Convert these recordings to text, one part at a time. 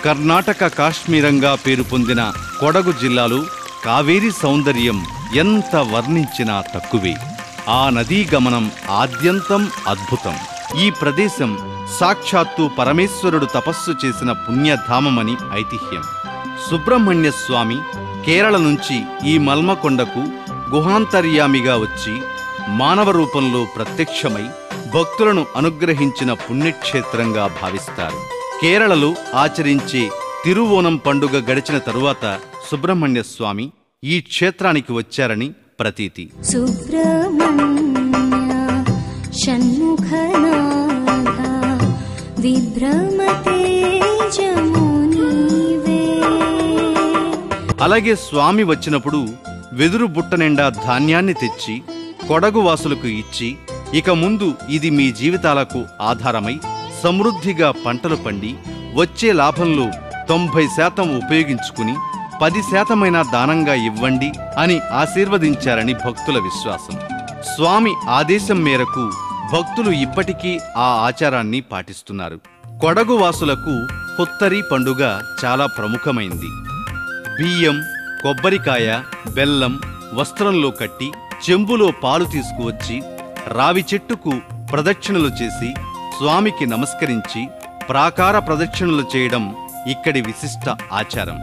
కర్ణాటక కాశ్మీరంగా పేరు పొందిన కొడగు జిల్లాలో కావేరి సౌందర్యం ఎంత వర్ణించినా తక్కువే ఆ నదీ గమనం ఆద్యంతం అద్భుతం ఈ ప్రదేశం సాక్షాత్తు పరమేశ్వరుడు తపస్సు చేసిన పుణ్యధామమని ఐతిహ్యం సుబ్రహ్మణ్య స్వామి కేరళ నుంచి ఈ మల్మకొండకు గుహాంతర్యామిగా వచ్చి మానవ రూపంలో ప్రత్యక్షమై భక్తులను అనుగ్రహించిన పుణ్యక్షేత్రంగా భావిస్తారు కేరళలో ఆచరించే తిరువోణం పండుగ గడిచిన తరువాత సుబ్రహ్మణ్య స్వామి ఈ క్షేత్రానికి వచ్చారని ప్రతీతి सुब्रह्मण्य षण्मुखनाथ विभ्रमते जमुनीवे అలాగే స్వామి వచ్చినప్పుడు వెదురు బుట్ట నిండా ధాన్యాన్ని తెచ్చి కొడగు వాసులకు ఇచ్చి ఇక ముందు ఇది మీ జీవితాలకు ఆధారమై సమృద్ధిగా పంటలు పండి వచ్చే లాభంలో తొంభై శాతం ఉపయోగించుకుని పది శాతమైన దానంగా ఇవ్వండి అని ఆశీర్వదించారని భక్తుల విశ్వాసం స్వామి ఆదేశం మేరకు భక్తులు ఇప్పటికీ ఆ ఆచారాన్ని పాటిస్తున్నారు కొడగు వాసులకు హుత్తరి పండుగ చాలా ప్రముఖమైంది బియ్యం కొబ్బరికాయ బెల్లం వస్త్రంలో కట్టి చెంబులో పాలు తీసుకువచ్చి రావి చెట్టుకు ప్రదక్షిణలు చేసి స్వామికి నమస్కరించి ప్రాకార ప్రదక్షిణలు చేయడం ఇక్కడి విశిష్ట ఆచారం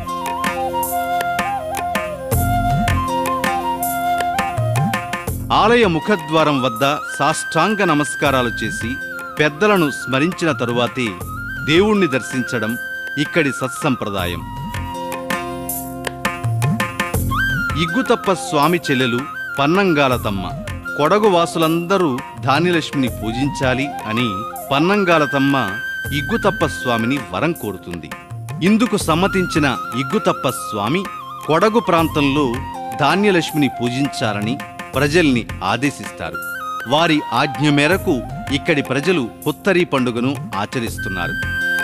ఆలయ ముఖద్వారం వద్ద సాష్టాంగ నమస్కారాలు చేసి పెద్దలను స్మరించిన తరువాతే దేవుణ్ణి దర్శించడం ఇక్కడి సత్సంప్రదాయం ఇగ్గుతప్ప స్వామి చెల్లెలు పన్నంగాలతమ్మ కొడగు వాసులందరూ ధాన్యలక్ష్మిని పూజించాలి అని పన్నంగాలతమ్మ ఇగ్గుతప్ప స్వామిని వరం కోరుతుంది ఇందుకు సమ్మతించిన ఇగ్గుతప్ప స్వామి కొడగు ప్రాంతంలో ధాన్యలక్ష్మిని పూజించాలని ప్రజల్ని ఆదేశిస్తారు వారి ఆజ్ఞ మేరకు ఇక్కడి ప్రజలు పుత్తరి పండుగను ఆచరిస్తున్నారు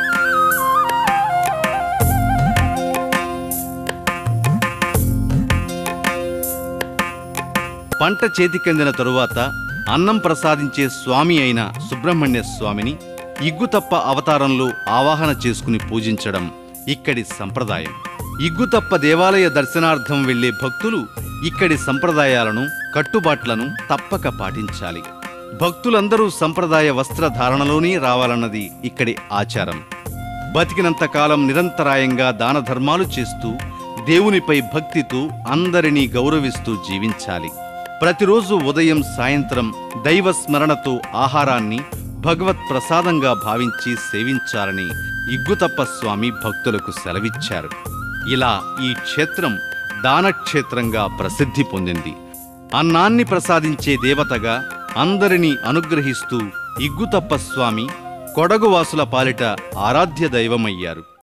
పంట చేతికందిన తరువాత అన్నం ప్రసాదించే స్వామి అయిన సుబ్రహ్మణ్య స్వామిని ఇగ్గుతప్ప అవతారంలో ఆవాహన చేసుకుని పూజించడం ఇక్కడి సంప్రదాయం ఇగ్గుతప్ప దేవాలయ దర్శనార్థం వెళ్లే భక్తులు ఇక్కడి సంప్రదాయాలను కట్టుబాట్లను తప్పక పాటించాలి భక్తులందరూ సంప్రదాయ వస్త్రధారణలోనే రావాలన్నది ఇక్కడి ఆచారం బతికినంత కాలం నిరంతరాయంగా దాన ధర్మాలు చేస్తూ దేవునిపై భక్తితో అందరినీ గౌరవిస్తూ జీవించాలి ప్రతిరోజు ఉదయం సాయంత్రం దైవ స్మరణతో ఆహారాన్ని భగవత్ ప్రసాదంగా భావించి సేవించాలని ఇగ్గుతప్ప స్వామి భక్తులకు సెలవిచ్చారు ఇలా ఈ క్షేత్రం దానక్షేత్రంగా ప్రసిద్ధి పొందింది అన్నాన్ని ప్రసాదించే దేవతగా అందరినీ అనుగ్రహిస్తూ ఇగ్గుతప్ప స్వామి కొడగువాసుల పాలిట ఆరాధ్య దైవమయ్యారు